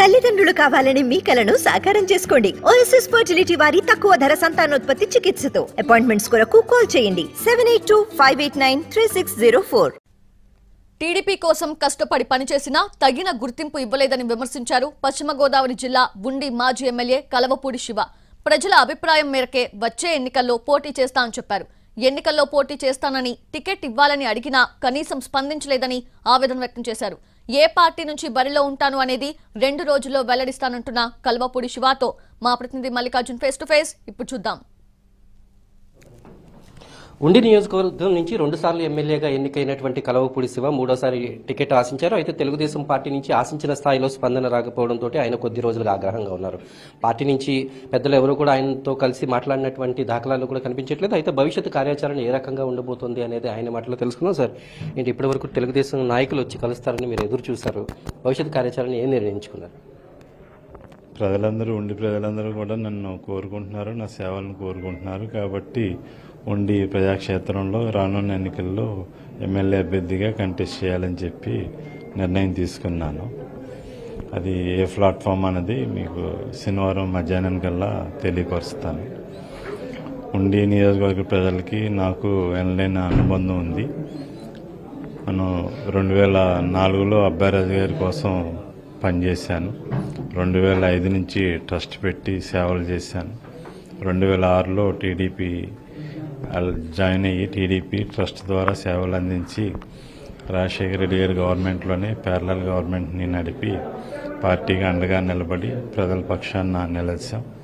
తల్లిదండ్రులు కావాలని మీ కలను సాకారం చేసుకోండి ఓఎస్ఎస్ ఫర్టిలిటీ వారి తక్కువ ధర సంతానోత్పత్తి చికిత్సతో అపాయింట్మెంట్స్ కొరకు కాల్ చేయండి seven eight two five eight nine three six zero four TDP కోసం కష్టపడి పనిచేసినా తగిన గుర్తింపు ఇవ్వలేదని విమర్శించారు పశ్చిమ గోదావరి జిల్లా ఉండి మాజీ ఎమ్మెల్యే కలవపూడి శివ ప్రజల అభిప్రాయం మేరకే వచ్చే ఎన్నికల్లో పోటీ చేస్తానని చెప్పారు ఎన్నికల్లో పోటీ చేస్తానని టికెట్ ఇవ్వాలని అడిగినా కనీసం స్పందించలేదని ఆవేదన వ్యక్తం చేశారు ఏ పార్టీ నుంచి బరిలో ఉంటాను అనేది రెండు రోజుల్లో వెల్లడిస్తానంటున్న కల్వపూడి శివాతో మా ప్రతినిధి మల్లికార్జున్ ఫేస్ టు ఫేస్ ఇప్పుడు చూద్దాం ఉండి నియోజకవర్గం నుంచి రెండుసార్లు ఎమ్మెల్యేగా ఎన్నికైనటువంటి కలవపూడి శివ మూడోసారి టికెట్ ఆశించారు అయితే తెలుగుదేశం పార్టీ నుంచి ఆశించిన స్థాయిలో స్పందన రాకపోవడంతో ఆయన కొద్ది రోజులుగా ఆగ్రహంగా ఉన్నారు పార్టీ నుంచి పెద్దలు ఎవరు కూడా ఆయనతో కలిసి మాట్లాడినటువంటి దాఖలాలు కూడా కనిపించట్లేదు అయితే భవిష్యత్తు కార్యాచరణ ఏ రకంగా ఉండబోతోంది అనేది ఆయన మాటలో తెలుసుకున్నాం సార్ ఏంటి ఇప్పటివరకు తెలుగుదేశం నాయకులు వచ్చి కలుస్తారని మీరు ఎదురు చూశారు భవిష్యత్తు కార్యాచరణ ఏం నిర్ణయించుకున్నారు ప్రజలందరూ ఉండి ప్రజలందరూ కూడా నన్ను కోరుకుంటున్నారు నా సేవలను కోరుకుంటున్నారు కాబట్టి ఉండి ప్రజాక్షేత్రంలో రానున్న ఎన్నికల్లో ఎమ్మెల్యే అభ్యర్థిగా కంటెస్ట్ చేయాలని చెప్పి నిర్ణయం తీసుకున్నాను అది ఏ ప్లాట్ఫామ్ అనేది మీకు శనివారం మధ్యాహ్నం కల్లా తెలియపరుస్తాను ఉండి నియోజకవర్గ ప్రజలకి నాకు ఎనలేని అనుబంధం ఉంది మనం రెండు వేల నాలుగులో అబ్బారాజు గారి కోసం పనిచేశాను రెండు వేల ఐదు నుంచి ట్రస్ట్ పెట్టి సేవలు చేశాను రెండు వేల ఆరులో టీడీపీ జాయిన్ అయ్యి టీడీపీ ట్రస్ట్ ద్వారా సేవలు అందించి రాజశేఖర రెడ్డి గారి గవర్నమెంట్లోనే పేర్లల్ గవర్నమెంట్ని నడిపి పార్టీకి అండగా నిలబడి ప్రజల పక్షాన నిలిచాం